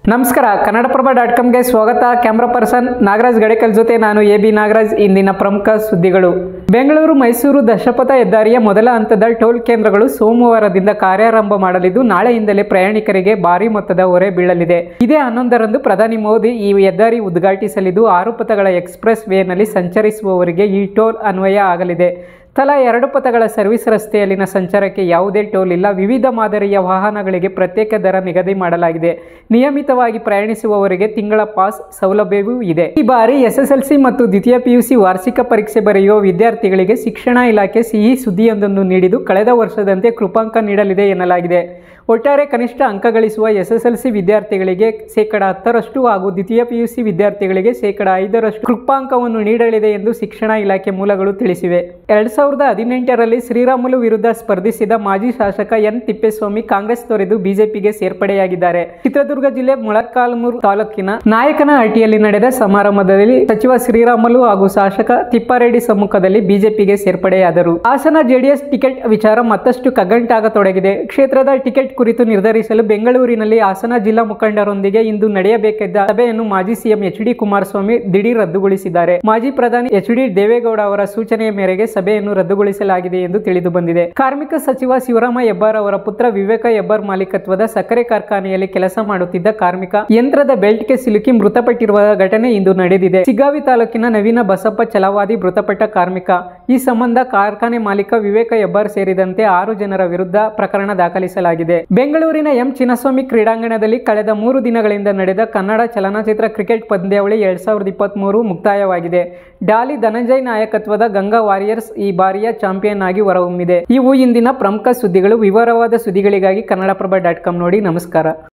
ನಮಸ್ಕಾರ ಕನ್ನಡಪ್ರಭ ಡಾಟ್ ಕಾಮ್ಗೆ ಸ್ವಾಗತ camera person Nagaraj ಗಡೇಕಲ್ ಜೊತೆ ನಾನು ಎ ಬಿ ನಾಗರಾಜ್ ಇಂದಿನ ಪ್ರಮುಖ ಸುದ್ದಿಗಳು ಬೆಂಗಳೂರು ಮೈಸೂರು ದಶಪಥ ಹೆದ್ದಾರಿಯ ಮೊದಲ ಹಂತದ ಟೋಲ್ ಕೇಂದ್ರಗಳು ಸೋಮವಾರದಿಂದ ಕಾರ್ಯಾರಂಭ ಮಾಡಲಿದ್ದು ನಾಳೆಯಿಂದಲೇ ಪ್ರಯಾಣಿಕರಿಗೆ ಭಾರಿ ಮೊತ್ತದ ಹೊರೆ ಬೀಳಲಿದೆ ಇದೇ ಹನ್ನೊಂದರಂದು ಪ್ರಧಾನಿ ಮೋದಿ ಈ ಹೆದ್ದಾರಿ ಉದ್ಘಾಟಿಸಲಿದ್ದು ಆರು ಪಥಗಳ ಎಕ್ಸ್ಪ್ರೆಸ್ ವೇನಲ್ಲಿ ಸಂಚರಿಸುವವರಿಗೆ ಈ ಟೋಲ್ ಅನ್ವಯ ಆಗಲಿದೆ ತಲಾ ಎರಡು ಪಥಗಳ ಸರ್ವಿಸ್ ರಸ್ತೆಯಲ್ಲಿನ ಸಂಚಾರಕ್ಕೆ ಯಾವುದೇ ಟೋಲ್ ಇಲ್ಲ ವಿವಿಧ ಮಾದರಿಯ ವಾಹನಗಳಿಗೆ ಪ್ರತ್ಯೇಕ ದರ ನಿಗದಿ ಮಾಡಲಾಗಿದೆ ನಿಯಮಿತವಾಗಿ ಪ್ರಯಾಣಿಸುವವರಿಗೆ ತಿಂಗಳ ಪಾಸ್ ಸೌಲಭ್ಯವೂ ಇದೆ ಈ ಬಾರಿ ಎಸ್ಎಸ್ಎಲ್ಸಿ ಮತ್ತು ದ್ವಿತೀಯ ಪಿಯುಸಿ ವಾರ್ಷಿಕ ಪರೀಕ್ಷೆ ಬರೆಯುವ ವಿದ್ಯಾರ್ಥಿಗಳಿಗೆ ಶಿಕ್ಷಣ ಇಲಾಖೆ ಸಿಹಿ ಸುದ್ದಿಯೊಂದನ್ನು ನೀಡಿದ್ದು ಕಳೆದ ವರ್ಷದಂತೆ ಕೃಪಾಂಕ ನೀಡಲಿದೆ ಎನ್ನಲಾಗಿದೆ ಒಟ್ಟಾರೆ ಕನಿಷ್ಠ ಅಂಕ ಗಳಿಸುವ ಎಸ್ಎಸ್ಎಲ್ಸಿ ವಿದ್ಯಾರ್ಥಿಗಳಿಗೆ ಶೇಕಡ ಹತ್ತರಷ್ಟು ಹಾಗೂ ದ್ವಿತೀಯ ಪಿಯುಸಿ ವಿದ್ಯಾರ್ಥಿಗಳಿಗೆ ಶೇಕಡ ಐದರಷ್ಟು ಕೃಪಾಂಕವನ್ನು ನೀಡಲಿದೆ ಎಂದು ಶಿಕ್ಷಣ ಇಲಾಖೆ ಮೂಲಗಳು ತಿಳಿಸಿವೆ ಎರಡ್ ಸಾವಿರದ ಹದಿನೆಂಟರಲ್ಲಿ ಶ್ರೀರಾಮುಲು ವಿರುದ್ಧ ಸ್ಪರ್ಧಿಸಿದ ಮಾಜಿ ಶಾಸಕ ಎನ್ ತಿಪ್ಪೇಸ್ವಾಮಿ ಕಾಂಗ್ರೆಸ್ ತೊರೆದು ಬಿಜೆಪಿಗೆ ಸೇರ್ಪಡೆಯಾಗಿದ್ದಾರೆ ಚಿತ್ರದುರ್ಗ ಜಿಲ್ಲೆ ಮೊಳಕಾಲ್ಮೂರು ತಾಲೂಕಿನ ನಾಯಕನಹಟ್ಟಿಯಲ್ಲಿ ನಡೆದ ಸಮಾರಂಭದಲ್ಲಿ ಸಚಿವ ಶ್ರೀರಾಮುಲು ಹಾಗೂ ಶಾಸಕ ತಿಪ್ಪಾರೆಡ್ಡಿ ಸಮ್ಮುಖದಲ್ಲಿ ಬಿಜೆಪಿಗೆ ಸೇರ್ಪಡೆಯಾದರು ಹಾಸನ ಜೆಡಿಎಸ್ ಟಿಕೆಟ್ ವಿಚಾರ ಮತ್ತಷ್ಟು ಕಗ್ಗಂಟಾಗತೊಡಗಿದೆ ಕ್ಷೇತ್ರದ ಟಿಕೆಟ್ ಕುರಿತು ನಿರ್ಧರಿಸಲು ಬೆಂಗಳೂರಿನಲ್ಲಿ ಹಾಸನ ಜಿಲ್ಲಾ ಮುಖಂಡರೊಂದಿಗೆ ಇಂದು ನಡೆಯಬೇಕಿದ್ದ ಸಭೆಯನ್ನು ಮಾಜಿ ಸಿಎಂ ಎಚ್ ಡಿ ಕುಮಾರಸ್ವಾಮಿ ದಿಢೀರ್ ರದ್ದುಗೊಳಿಸಿದ್ದಾರೆ ಮಾಜಿ ಪ್ರಧಾನಿ ಎಚ್ ಡಿ ದೇವೇಗೌಡ ಅವರ ಸೂಚನೆಯ ಮೇರೆಗೆ ಸಭೆಯನ್ನು ರದ್ದುಗೊಳಿಸಲಾಗಿದೆ ಎಂದು ತಿಳಿದು ಬಂದಿದೆ ಕಾರ್ಮಿಕ ಸಚಿವ ಶಿವರಾಮ ಹೆಬ್ಬಾರ್ ಅವರ ಪುತ್ರ ವಿವೇಕ ಹೆಬ್ಬಾರ್ ಮಾಲೀಕತ್ವದ ಸಕ್ಕರೆ ಕಾರ್ಖಾನೆಯಲ್ಲಿ ಕೆಲಸ ಮಾಡುತ್ತಿದ್ದ ಕಾರ್ಮಿಕ ಯಂತ್ರದ ಬೆಲ್ಟ್ಗೆ ಸಿಲುಕಿ ಮೃತಪಟ್ಟಿರುವ ಘಟನೆ ಇಂದು ನಡೆದಿದೆ ಸಿಗ್ಗಾವಿ ತಾಲೂಕಿನ ನವೀನ ಬಸಪ್ಪ ಛಲವಾದಿ ಮೃತಪಟ್ಟ ಕಾರ್ಮಿಕ ಈ ಸಂಬಂಧ ಕಾರ್ಖಾನೆ ಮಾಲೀಕ ವಿವೇಕ ಹೆಬ್ಬಾರ್ ಸೇರಿದಂತೆ ಆರು ಜನರ ವಿರುದ್ಧ ಪ್ರಕರಣ ದಾಖಲಿಸಲಾಗಿದೆ ಬೆಂಗಳೂರಿನ ಎಂ ಚಿನ್ನಸ್ವಾಮಿ ಕ್ರೀಡಾಂಗಣದಲ್ಲಿ ಕಳೆದ ಮೂರು ದಿನಗಳಿಂದ ನಡೆದ ಕನ್ನಡ ಚಲನಚಿತ್ರ ಕ್ರಿಕೆಟ್ ಪಂದ್ಯಾವಳಿ ಎರಡ್ ಸಾವಿರದ ಇಪ್ಪತ್ತ್ ಮೂರು ಮುಕ್ತಾಯವಾಗಿದೆ ಡಾಲಿ ಧನಂಜಯ್ ನಾಯಕತ್ವದ ಗಂಗಾ ವಾರಿಯರ್ಸ್ ಈ ಬಾರಿಯ ಚಾಂಪಿಯನ್ ಆಗಿ ಹೊರಹೊಮ್ಮಿದೆ ಇವು ಇಂದಿನ ಪ್ರಮುಖ ಸುದ್ದಿಗಳು ವಿವರವಾದ ಸುದ್ದಿಗಳಿಗಾಗಿ ಕನ್ನಡಪ್ರಭ ಡಾಟ್ ಕಾಮ್ ನೋಡಿ ನಮಸ್ಕಾರ